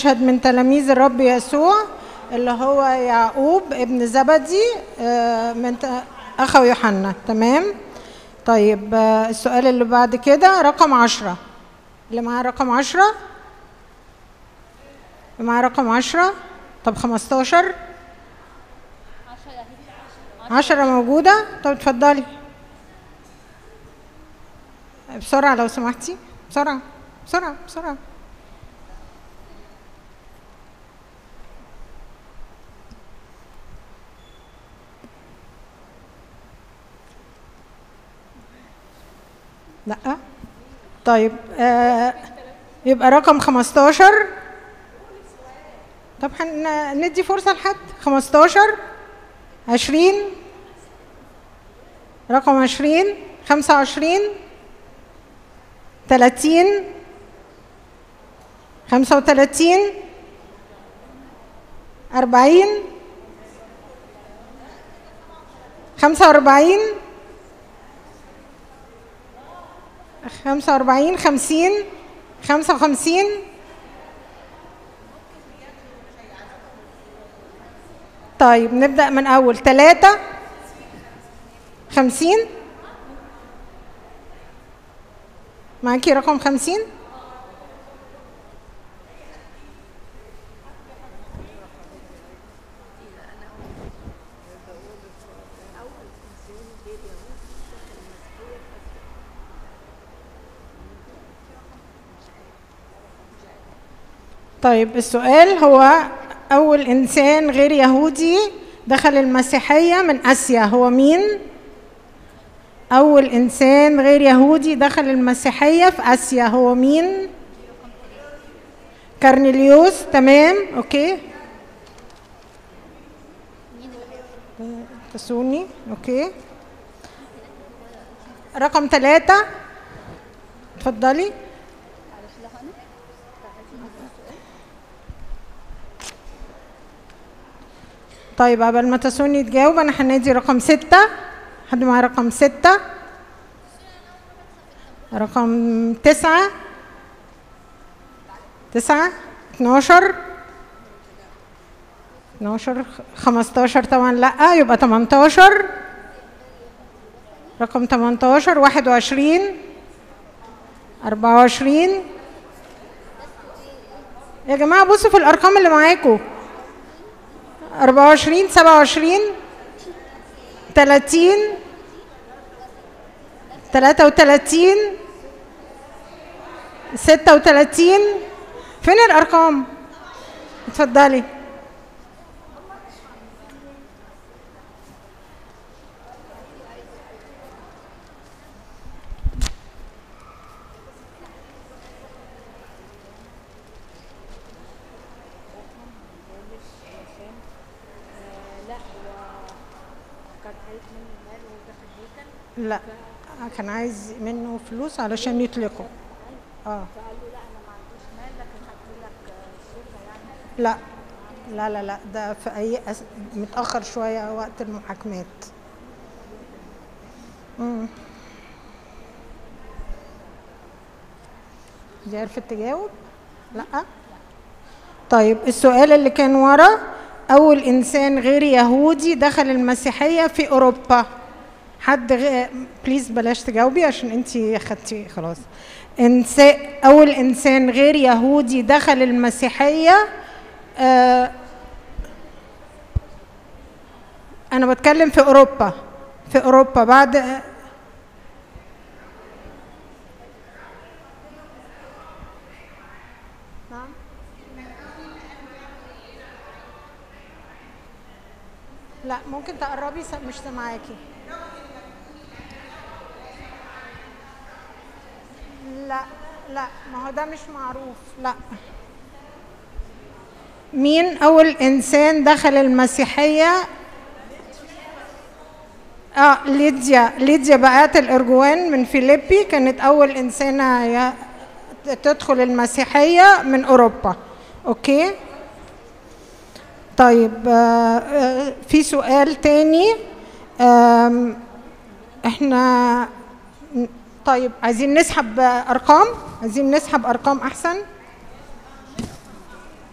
مشهد من تلاميذ الرب يسوع اللي هو يعقوب ابن زبدي آه، من ت- أخو يوحنا تمام طيب آه، السؤال اللي بعد كده رقم عشرة اللي معاه رقم عشرة اللي معاه رقم عشرة طب خمستاشر عشرة موجودة طب اتفضلي بسرعة لو سمحتي بسرعة بسرعة بسرعة لا طيب آه يبقى رقم 15 طب هن- ندي فرصة لحد 15 20 رقم 20 25 30 35 40 45 خمسة وأربعين خمسين خمسة وخمسين طيب نبدأ من أول ثلاثة خمسين معاكي رقم خمسين طيب السؤال هو أول إنسان غير يهودي دخل المسيحية من آسيا هو مين؟ أول إنسان غير يهودي دخل المسيحية في آسيا هو مين؟ كارنيليوس تمام أوكي تسوني أوكي رقم ثلاثة اتفضلي طيب قبل ما تسوني تجاوب انا هنادي رقم ستة حد معاه رقم ستة رقم تسعة تسعة اتناشر اتناشر خمستاشر طبعا لأ يبقى تمنتاشر رقم تمنتاشر واحد وعشرين أربعة وعشرين يا جماعة بصوا في الأرقام اللي معاكم أربعة وعشرين سبعة وعشرين تلاتين تلاتة وتلاتين ستة وتلاتين فين الأرقام؟ اتفضلي لا كان عايز منه فلوس علشان يطلقه اه لا لا لا لا ده في اي أس... متاخر شويه وقت المحاكمات مم. دي عرفت تجاوب لا طيب السؤال اللي كان ورا اول انسان غير يهودي دخل المسيحيه في اوروبا حد غ... بليز بلاش تجاوبي عشان انت خدتي خلاص إنسان اول انسان غير يهودي دخل المسيحيه آه انا بتكلم في اوروبا في اوروبا بعد نعم لا ممكن تقربي س- مش سامعاكي لا لا ما هو ده مش معروف لا مين اول انسان دخل المسيحيه اه ليديا ليديا بقات الارجوان من فيليبي كانت اول انسانه ي- تدخل المسيحيه من اوروبا اوكي طيب آه، آه، في سؤال تاني آم، احنا طيب عايزين نسحب ارقام عايزين نسحب ارقام احسن